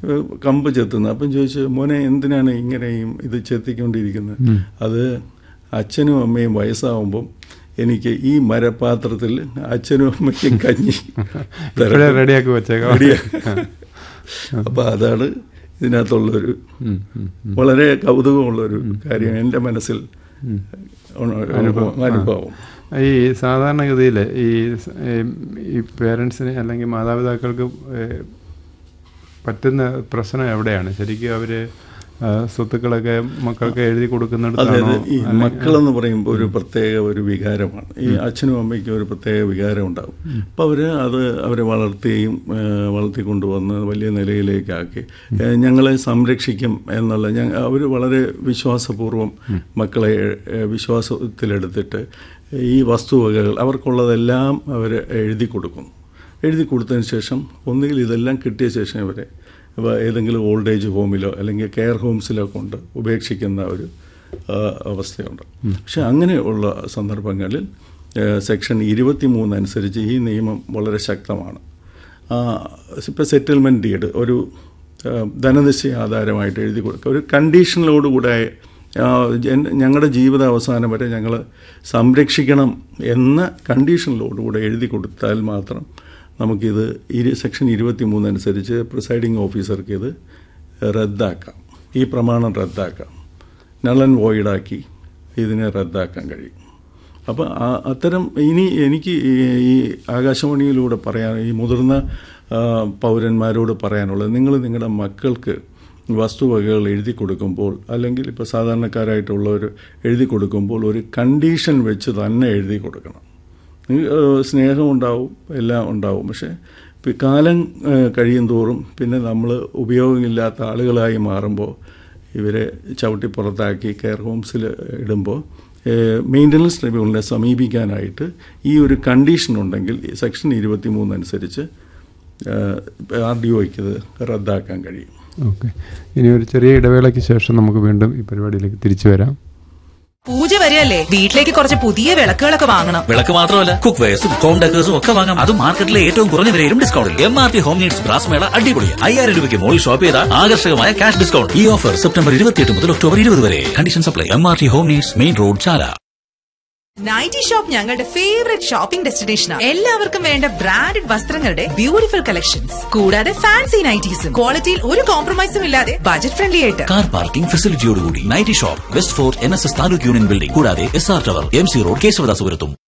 ഏഹ് കമ്പ് ചെത്തുന്നത് അപ്പം ചോദിച്ചു മോനെ എന്തിനാണ് ഇങ്ങനെയും ഇത് ചെത്തിക്കൊണ്ടിരിക്കുന്നത് അത് അച്ഛനും അമ്മയും വയസ്സാവുമ്പം എനിക്ക് ഈ മരപാത്രത്തിൽ അച്ഛനും അമ്മയ്ക്കും കഞ്ഞി ഇപ്പോഴേ റെഡിയാക്കി വെച്ചേക്കാം റെഡിയാ. അപ്പൊ അതാണ് ഇതിനകത്തുള്ളൊരു ഉം, ഉം. വളരെ കൗതുകമുള്ളൊരു കാര്യം എൻ്റെ മനസ്സിൽ ഉണ- അനുഭവം ഈ സാധാരണഗതിയിൽ ഈ സ- ഏം, ഈ പേരൻസിന് അല്ലെങ്കിൽ മാതാപിതാക്കൾക്ക് ഏ, പറ്റുന്ന പ്രശ്നം എവിടെയാണ് ശരിക്കും അവര് ആ, സ്വത്തുക്കളൊക്കെ മക്കൾക്ക് എഴുതി കൊടുക്കുന്നിടത്താണോ അതായത് ഈ മക്കളെന്ന് പറയുമ്പോൾ ഒരു പ്രത്യേക ഒരു വികാരമാണ് ഈ അച്ഛനും അമ്മയ്ക്കും ഒരു പ്രത്യേക വികാരം ഉണ്ടാവും അപ്പോൾ അവർ അത് അവരെ വളർത്തുകയും ഏഹ്, വളർത്തിക്കൊണ്ടുവന്ന് വലിയ നിലയിലേക്കാക്കി ഏഹ്, ഞങ്ങളെ സംരക്ഷിക്കും എന്നുള്ള അവർ വളരെ വിശ്വാസപൂർവ്വം മക്കളെ ഏഹ്, വിശ്വാസത്തിലെടുത്തിട്ട് ഈ വസ്തുവകകൾ അവർക്കുള്ളതെല്ലാം അവർ എഴുതി കൊടുക്കും എഴുതി കൊടുത്തതിന് ശേഷം ഒന്നുകിൽ ഇതെല്ലാം കിട്ടിയ ശേഷം ഇവരെ ഇപ്പോൾ ഏതെങ്കിലും ഓൾഡ് ഏജ് ഹോമിലോ അല്ലെങ്കിൽ കെയർ ഹോംസിലോ കൊണ്ട് ഉപേക്ഷിക്കുന്ന ഒരു ആ, അവസ്ഥയുണ്ട് പക്ഷെ അങ്ങനെയുള്ള സന്ദർഭങ്ങളിൽ സെക്ഷൻ ഇരുപത്തി മൂന്ന് അനുസരിച്ച് ഈ നിയമം വളരെ ശക്തമാണ് ഇപ്പോൾ സെറ്റിൽമെൻറ്റ് ഡീഡ് ഒരു ആ, ധനനിശ്ചയ ആധാരമായിട്ട് എഴുതി കൊടുക്കുക ഒരു കണ്ടീഷനിലോടുകൂടെ ആ, ജൻ- ഞങ്ങളുടെ ജീവിത അവസാനം വരെ ഞങ്ങൾ സംരക്ഷിക്കണം എന്ന കണ്ടീഷനിലോടുകൂടെ എഴുതി കൊടുത്താൽ മാത്രം നമുക്കിത് ഇരു സെക്ഷൻ ഇരുപത്തി മൂന്ന് അനുസരിച്ച് പ്രിസൈഡിംഗ് ഓഫീസർക്ക് ഇത് റദ്ദാക്കാം ഈ പ്രമാണം റദ്ദാക്കാം നളൻ വോയിഡാക്കി ഇതിനെ റദ്ദാക്കാൻ കഴിയും അപ്പോൾ അത്തരം ഇനി എനിക്ക് ഈ ഈ ആകാശവാണിയിലൂടെ പറയാൻ ഈ മുതിർന്ന ആ, പൗരന്മാരോട് പറയാനുള്ളത് നിങ്ങൾ നിങ്ങളുടെ മക്കൾക്ക് വസ്തുവകകൾ എഴുതി കൊടുക്കുമ്പോൾ അല്ലെങ്കിൽ ഇപ്പോൾ സാധാരണക്കാരായിട്ടുള്ളവർ എഴുതി കൊടുക്കുമ്പോൾ ഒരു കണ്ടീഷൻ വെച്ച് തന്നെ എഴുതി കൊടുക്കണം ഏഹ് സ്നേഹം ഉണ്ടാവും എല്ലാം ഉണ്ടാവും പക്ഷേ ഇപ്പം കാലം ഏഹ് കഴിയും തോറും പിന്നെ നമ്മൾ ഉപയോഗമില്ലാത്ത ആളുകളായി മാറുമ്പോൾ ഇവരെ ചവിട്ടി പുറത്താക്കി കെയർ ഹോംസിൽ ഇടുമ്പോൾ മെയിൻ്റനൻസ് ട്രിബ്യൂണലിനെ സമീപിക്കാനായിട്ട് ഈ ഒരു കണ്ടീഷൻ ഉണ്ടെങ്കിൽ ഈ സെക്ഷൻ ഇരുപത്തി മൂന്ന് അനുസരിച്ച് ആർ ഡി ഒയ്ക്ക് ഇത് റദ്ദാക്കാൻ കഴിയും ഓക്കെ ഇനി ഒരു ചെറിയ ഇടവേളയ്ക്ക് ശേഷം നമുക്ക് വീണ്ടും ഈ പരിപാടിയിലേക്ക് തിരിച്ചു വരാം പൂജ വരെയല്ലേ വീട്ടിലേക്ക് കുറച്ച് പുതിയ വിളക്കുകളൊക്കെ വാങ്ങണം വിളക്ക് മാത്രമല്ല കുക്ക് വെയർസും ഹോം ഡെക്കേഴ്സും ഒക്കെ വാങ്ങാം അതും മാർക്കറ്റിലെ ഏറ്റവും കുറഞ്ഞ വിലയിലും ഡിസ്കൗണ്ടിൽ M R T home needs brass മേള അടിപൊളി അയ്യായിരം രൂപയ്ക്ക് മുകളിൽ ഷോപ്പ് ചെയ്താൽ ആകർഷകമായ ക്യാഷ് ഡിസ്കൗണ്ട് ഈ ഓഫർ സെപ്റ്റംബർ ഇരുപത്തിയെട്ട് മുതൽ ഒക്ടോബർ ഇരുപത് വരെ condition supply M R T home needs main road Chala nightie shop ഞങ്ങളുടെ ഫേവറേറ്റ് ഷോപ്പിംഗ് ഡെസ്റ്റിനേഷനാണ് എല്ലാവർക്കും വേണ്ട ബ്രാൻഡഡ് വസ്ത്രങ്ങളുടെ ബ്യൂട്ടിഫുൾ കളക്ഷൻസ് കൂടാതെ ഫാൻസി നൈറ്റീസും ക്വാളിറ്റിയിൽ ഒരു കോംപ്രമൈസും ഇല്ലാതെ ബജറ്റ് ഫ്രണ്ട്ലി ആയിട്ട് കാർ പാർക്കിംഗ് ഫെസിലിറ്റിയോടുകൂടി nightie shop west fort N S S taluk union building കൂടാതെ S R tower M C road കേശവദാസുപുരത്തും